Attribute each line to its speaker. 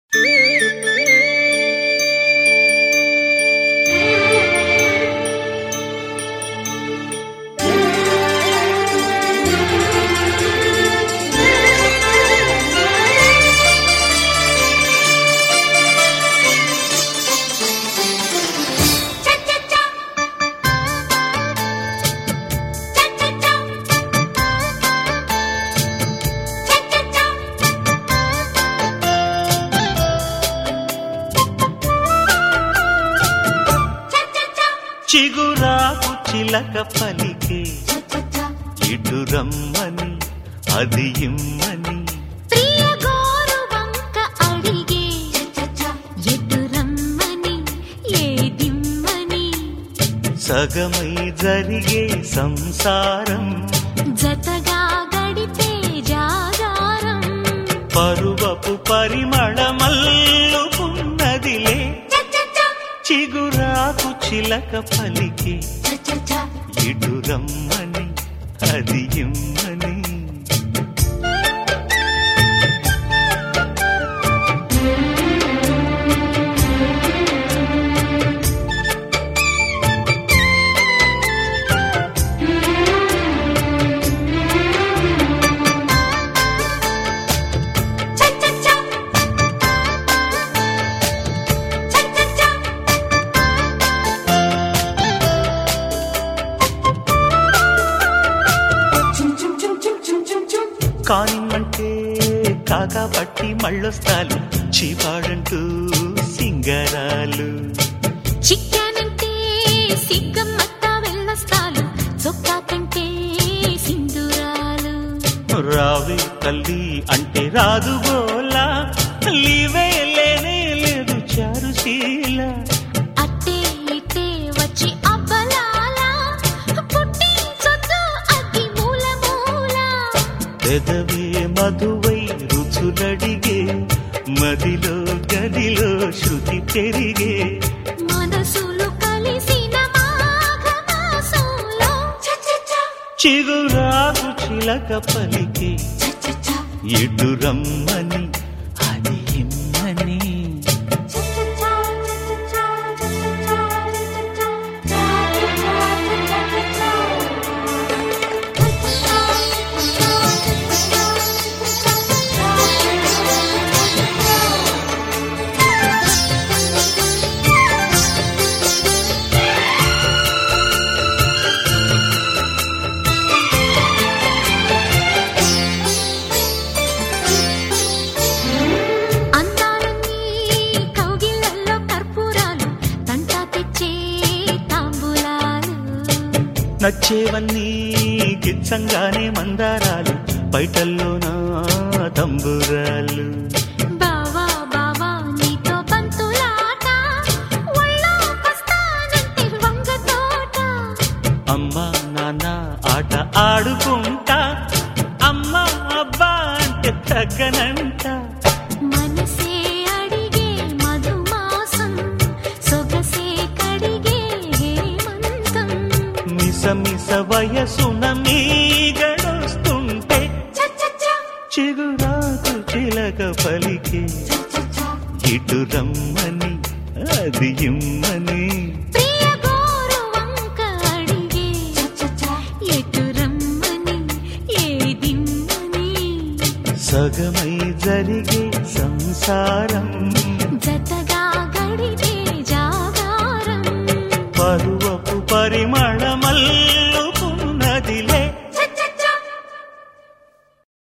Speaker 1: చిగురాకు చిలక పలికే ఇటు రమ్మని అది ఇమ్మని
Speaker 2: ప్రియ గోరు వంక అడిగే ఎటు రమ్మని ఏదిమ్మని
Speaker 1: సగమై జరిగే సంసారం
Speaker 2: జతగా గడిపే జాగారం
Speaker 1: పరువపు పరిమళమల్లుకున్నదిలే చిగురాకు చిలక పలికే ఇటు రమ్మని అది ఇమ్మని కానిమ్మంటే కాకా పట్టి మళ్ళొస్తాలు చీపాడంటూ సింగరాలు
Speaker 2: చిక్కానంటే సిగ్గమ్మత్త వెళ్ళొస్తాలు చొక్కా కంటే సింధురాలు
Speaker 1: రావే తల్లి అంటే రాదు గోలా లీవే లేనే లేదు చారుశీల
Speaker 2: అట్టే ఇట్టే వచ్చి అబ్బలాల పుట్టించొద్దు అగ్గి మూల మూల
Speaker 1: పెదవే మధువై రుచులడిగే మదిలో గదిలో శృతి పెరిగే
Speaker 2: మనసులు కలిసిన మాఘమాసంలో
Speaker 1: చిగురాకు చిలక పలికే ఇటు రమ్మని అది ఇమ్మని
Speaker 2: అందాలన్నీ కౌగిళ్ళల్లో కర్పూరాలు తంటా తెచ్చే తాంబూలాలు
Speaker 1: నచ్చేవన్నీ గిచ్చంగానే మందారాలు బయటల్లో నా తంబురాలు
Speaker 2: బావా బావా నీతో పంతులాట ఒళ్ళోకొస్తానంటే వంగ తోట
Speaker 1: అమ్మా నాన్న ఆట ఆడుకుంటా అమ్మా అబ్బా అంటే తగ్గనంట
Speaker 2: మనసే అడిగే మధుమాసం సొగసే కడిగే హేమంతం
Speaker 1: మిస మిస వయసున మీగడొస్తుంటే చిగురాకు చిలక పలికే ఇటు రమ్మని అది ఇమ్మని
Speaker 2: ప్రియ గోరు వంక అడిగే ఎటు రమ్మని ఏదిమ్మని
Speaker 1: సగమై జరిగే సంసారం